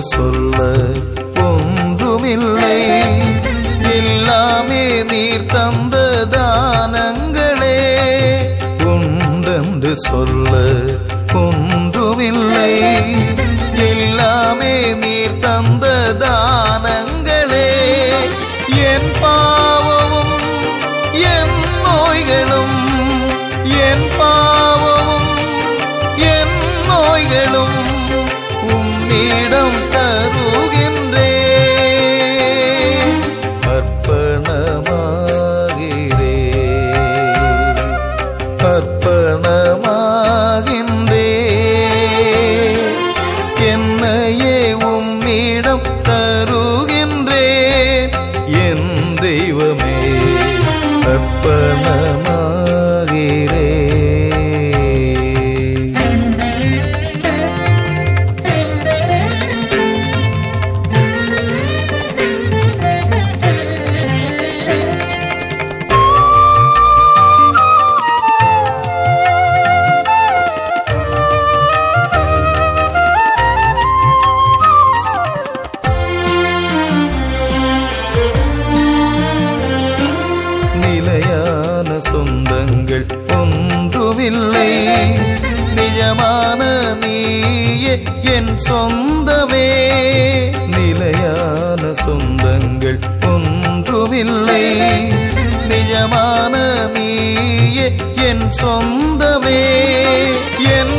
சொல்ல ஒன்றுமில்லை எல்லாமே நீர் தந்த தானங்களே உண்டென்று சொல்ல ஒன்றுமில்லை எல்லாமே நீர் தந்த தானங்களே என் பாவமும் என் நோய்களும் என் பாவமும் என் நோய்களும் உம்மிடம் தருகின்றே அர்ப்பணமாகிறே அர்ப்பணமாகின்றே என்னையே உம்மிடம் தருகின்றே என் தெய்வமே அர்ப்பணமாகிறே நிலையான சொந்தங்கள் ஒன்றுமில்லை நிஜமான நீயே என் சொந்தமே நிலையான சொந்தங்கள் ஒன்றுமில்லை நிஜமான நீயே என் சொந்தமே என்